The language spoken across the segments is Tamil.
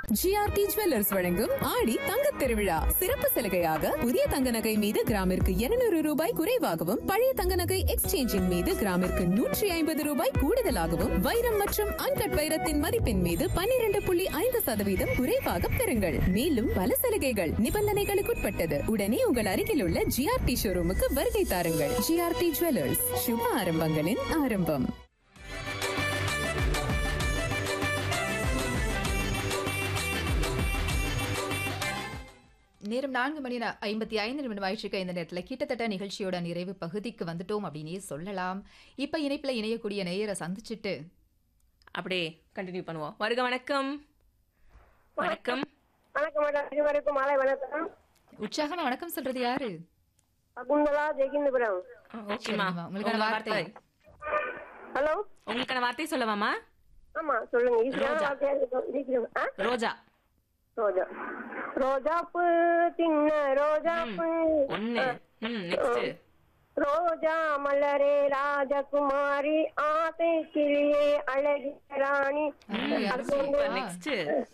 ஜிஆர்டி ஜுவல்லர்ஸ் வழங்கும் ஆடி தங்கத் திருவிழா சிறப்பு சலுகையாக புதிய தங்க நகை மீது கிராமிற்கு 200 ரூபாய் குறைவாகவும் பழைய தங்க நகை எக்ஸ்சேஞ்சின் மீது கிராமிற்கு நூற்றி ஐம்பது ரூபாய் கூடுதலாகவும் வைரம் மற்றும் அன்கட் வைரத்தின் மதிப்பின் மீது 12.5% புள்ளி ஐந்து சதவீதம் குறைவாக பெறுங்கள் மேலும் பல சலுகைகள் நிபந்தனைகளுக்குட்பட்டது உடனே உங்கள் அருகில் உள்ள ஜிஆர்டி ஷோரூமுக்கு வருகை தாருங்கள் ஜிஆர்டி ஜுவல்லர்ஸ் சுப ஆரம்பங்களின் ஆரம்பம் நேரம் நான்கு மணி நா- ஐம்பத்தி ஐந்து நிமிடம் ஆயிடுச்சு இந்த நேரத்தில் கிட்டத்தட்ட நிகழ்ச்சியோட நிறைவு பகுதிக்கு வந்துட்டோம் அப்படின்னே சொல்லலாம் இப்போ இணைப்பில் இணையக்கூடிய நேயரை சந்திச்சுட்டு அப்படியே கண்டினியூ பண்ணுவோம் வருக வணக்கம் வணக்கம் வணக்கம் மேடம் இருவருக்கும் மாலை வணக்கம் உற்சாகமா வணக்கம் சொல்றது யாரு சகுந்தலா ஜெகிந்தபுரம் ஆ, ஓகேம்மா சரிம்மா, உங்களுக்கான உங்க வார்த்தை. ஹலோ உங்களுக்கான வார்த்தை சொல்லவாமா ஆமா சொல்லுங்க ஈஸியான ரோஜா. வார்த்தையா இருக்கும். சீக்கிரம். ஆ? ரோஜா ரோஜா ரோஜாப்பு சின்ன ரோஜாப்பு ஒண்ணு ம் நெக்ஸ்ட் ரோஜா மலரே ராஜகுமாரி ஆசை கிளியே அழகிய ராணி அருமை, அது அருமை. வந்து- ஆ, நெக்ஸ்ட்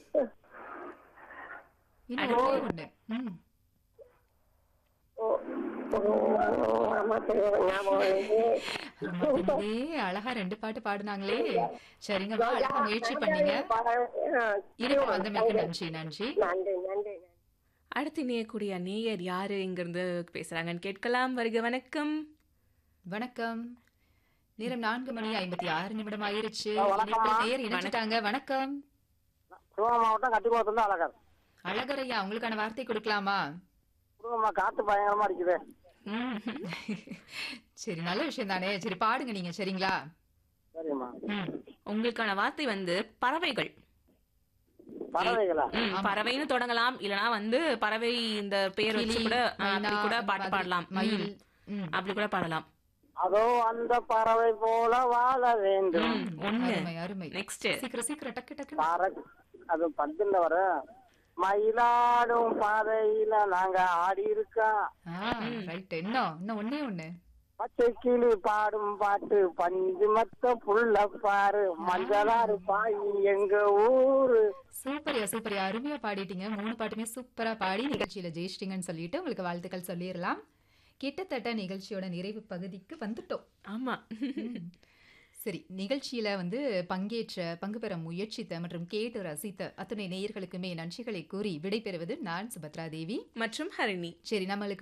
இன்னும் ஒண்ணே ஒண்ணு ம். ஓ, ஓ, ஆமா தெரியும் ஞாபகம் வருது. ஆமா, தெரியுதே, அழகா ரெண்டு பாட்டு பாடுனாங்களே சரிங்கம்மா அழகா முயற்சி பண்ணீங்க ஆ, இனிப்பு வந்தமைக்கு நன்றி நன்றி நன்றி நன்றி அடுத்து இணையக்கூடிய நேயர் யாரு இங்க இருந்து பேசுறாங்கன்னு கேட்கலாம் வருக வணக்கம் வணக்கம் நேரம் நான்கு மணி ஐம்பத்தி ஆறு நிமிடம் ஆயிருச்சு இணைப்புல நேயர் இணைச்சிட்டாங்க வணக்கம் சிவகங்கை மாவட்டம் கட்டிக்குளத்துல அழகர் அழகரையா உங்களுக்கான வார்த்தை கொடுக்கலாமா குடும்பமா காத்து பயங்கரமா இருக்குது ம், சரி நல்ல விஷயம் தானே சரி பாடுங்க நீங்க சரிங்களா சரிம்மா ம். உங்களுக்கான வார்த்தை வந்து பறவைகள் பறவைகளா ம், பறவைன்னு தொடங்கலாம் இல்லனா வந்து பறவை இந்த பேர் வச்சு கிளி, கூட ஆ, அப்படி மைனா, கூட அந்த பாட்டு மாதிரி, பாடலாம் மயில் ம். ம். அப்படி கூட பாடலாம் அதோ அந்த பறவை போல வாழ வேண்டும் ம், ஒண்ணு அருமை அருமை நெக்ஸ்ட் சீக்கிரம் சீக்கிரம் டக்கு டக்கு பற அது பத்துல வர மயிலாடும் பாதையில நாங்க ஆடி இருக்கோம் ரைட் இன்னும் இன்னும் ஒண்ணே ஒண்ணு பச்சை கிளி பாடும் பாட்டு பஞ்சு மத்த புள்ள பாரு மஞ்சளாறு பாய் எங்க ஊரு சூப்பரியா சூப்பரியா அருமையா பாடிட்டீங்க மூணு பாட்டுமே சூப்பரா பாடி நிகழ்ச்சியில ஜெயிச்சிட்டீங்கன்னு சொல்லிட்டு உங்களுக்கு வாழ்த்துக்கள் சொல்லிடலாம் கிட்டத்தட்ட நிகழ்ச்சியோட நிறைவு பகுதிக்கு வந்துட்டோம் ஆமா சரி நிகழ்ச்சியில வந்து பங்கேற்ற பங்கு பெற முயற்சித்த மற்றும் கேட்டு ரசித்த அத்துணை நேயர்களுக்குமே நன்றிகளை கூறி விடைபெறுவது நான் சுபத்ரா தேவி மற்றும் ஹரிணி சரி நம்மளுக்கு